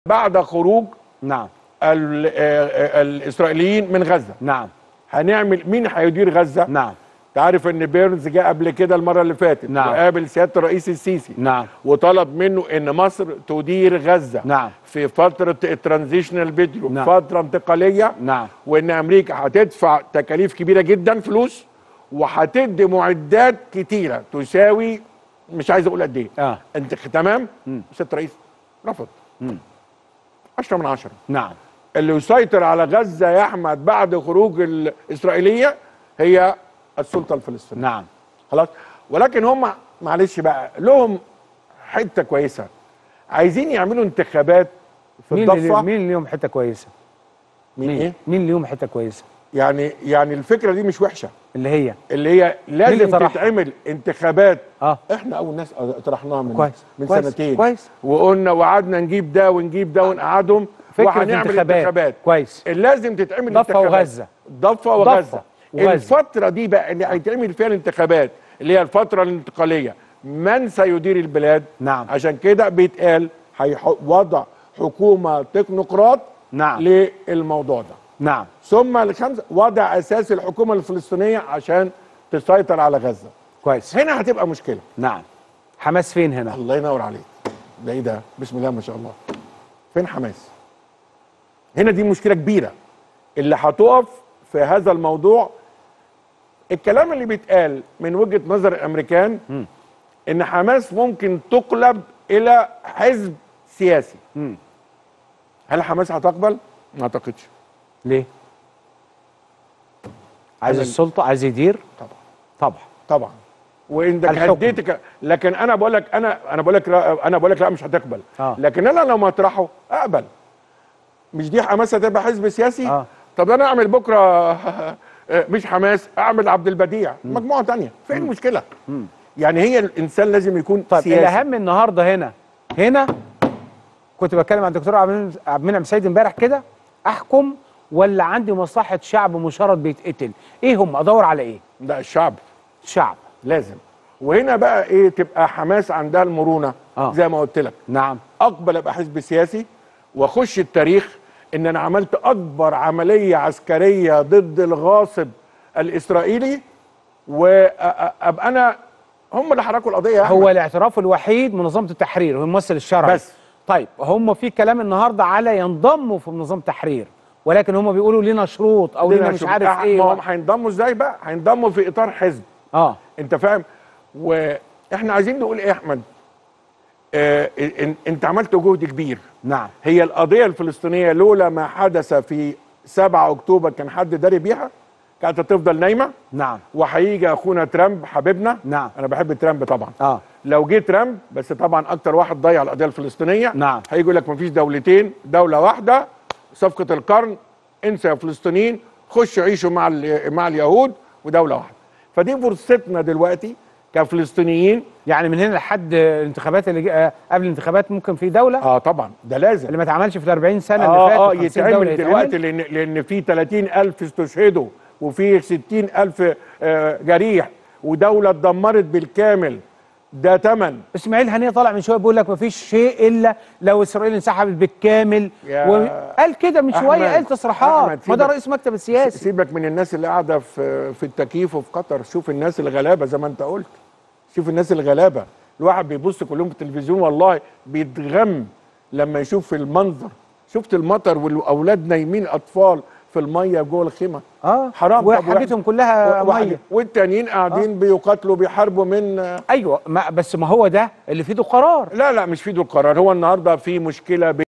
بعد خروج نعم ال- آه، آه، الاسرائيليين من غزه نعم هنعمل مين هيدير غزه نعم تعرف ان بيرنز جه قبل كده المره اللي فاتت نعم. وقابل سياده الرئيس السيسي نعم وطلب منه ان مصر تدير غزه نعم. في فتره الترانزيشنال فيديو نعم. فتره انتقاليه نعم وان امريكا هتدفع تكاليف كبيره جدا فلوس وهتدي معدات كتيره تساوي مش عايز اقول قد ايه اه انت تمام سياده الرئيس رفض 10 من 10 نعم اللي يسيطر على غزه يا احمد بعد خروج الاسرائيليه هي السلطه الفلسطينيه نعم خلاص ولكن هم معلش بقى لهم حته كويسه عايزين يعملوا انتخابات في مين اللي الضفه مين اللي ليهم حته كويسه مين ايه مين اللي ليهم حته كويسه يعني يعني الفكره دي مش وحشه اللي هي اللي هي لازم طرحها؟ تتعمل انتخابات اه احنا اول ناس طرحناها من كويس، من كويس، سنتين كويس. وقلنا وقعدنا نجيب ده ونجيب ده ونقعدهم فكره وهنعمل انتخابات انتخابات كويس لازم تتعمل ضفة انتخابات. وغزة. ضفه وغزه وغزة. الفتره دي بقى اللي هيتعمل فيها الانتخابات اللي هي الفتره الانتقاليه من سيدير البلاد نعم. عشان كده بيتقال هيح- وضع حكومه تكنوقراط نعم. للموضوع ده نعم ثم الخمسه وضع اساس الحكومه الفلسطينيه عشان تسيطر على غزه كويس هنا هتبقى مشكله نعم حماس فين هنا الله ينور عليك ده ايه ده بسم الله ما شاء الله فين حماس هنا دي مشكله كبيره اللي هتقف في هذا الموضوع الكلام اللي بيتقال من وجهه نظر الامريكان ان حماس ممكن تقلب الى حزب سياسي مم. هل حماس هتقبل ما اعتقدش ليه عايز أنا- السلطه عايز يدير طبعا طبعا طبعا وانك الحكم. هديتك لكن انا بقول لك انا انا بقول لك لا انا بقول لك لا مش هتقبل آه. لكن انا لو مطرحه اقبل مش دي حماس هتبقى حزب سياسي آه. طب انا اعمل بكره مش حماس اعمل عبد البديع مجموعه تانية فين المشكله يعني هي الانسان لازم يكون طيب سياسي الاهم النهارده هنا هنا كنت بتكلم مع الدكتور عبد المنعم- عبد المنعم سيد امبارح كده احكم ولا عندي مصلحه شعب مشرد بيتقتل ايه هم ادور على ايه ده الشعب شعب لازم وهنا بقى ايه تبقى حماس عندها المرونه آه. زي ما قلت لك نعم اقبل ابقى حزب سياسي واخش التاريخ ان انا عملت اكبر عمليه عسكريه ضد الغاصب الاسرائيلي وابقى انا هم اللي حركوا القضيه يا هو أحمد. الاعتراف الوحيد منظمه التحرير هو الممثل الشرعي بس. طيب هم في كلام النهارده على ينضموا في منظمه التحرير ولكن هم بيقولوا لنا شروط او لنا مش شوف- عارف أح- ايه ما و... هم هينضموا ازاي بقى هينضموا في اطار حزب اه انت فاهم واحنا عايزين نقول ايه يا احمد آه إن انت عملت جهد كبير نعم هي القضيه الفلسطينيه لولا ما حدث في 7 اكتوبر كان حد داري بيها كانت هتفضل نايمه نعم وهيجي اخونا ترامب حبيبنا نعم. انا بحب ترامب طبعا اه لو جه ترامب بس طبعا اكتر واحد ضيع القضيه الفلسطينيه نعم. هيجي يقول لك مفيش دولتين دوله واحده صفقه القرن انسى يا فلسطينيين خشوا عيشوا مع ال- مع اليهود ودوله واحده فدي فرصتنا دلوقتي كفلسطينيين يعني من هنا لحد الانتخابات اللي جا- آه، قبل الانتخابات ممكن في دوله اه طبعا ده لازم اللي ما اتعملش في ال 40 سنه اللي اه فاتوا اه 50 دولة يتعمل دلوقتي لان لان في 30000 استشهدوا وفي 60000 آه، جريح ودوله اتدمرت بالكامل ده ثمن اسماعيل هنيه طالع من شويه بيقول لك ما فيش شيء الا لو اسرائيل انسحبت بالكامل يا وقال كده من شويه أحمد، قال تصريحات أحمد، ما ده سيبك- رئيس مكتب السياسي سيبك من الناس اللي قاعده في في التكييف وفي قطر شوف الناس الغلابه زي ما انت قلت شوف الناس الغلابه الواحد بيبص كلهم في التلفزيون والله بيتغم لما يشوف المنظر شفت المطر والاولاد نايمين اطفال في الميه جوه الخيمه اه حرام طب وحاجتهم واحد- كلها واحد- ميه والتانيين قاعدين بيقاتلوا بيحاربوا من ايوه ما بس ما هو ده اللي في ايده قرار لا لا مش في ايده القرار هو النهارده في مشكله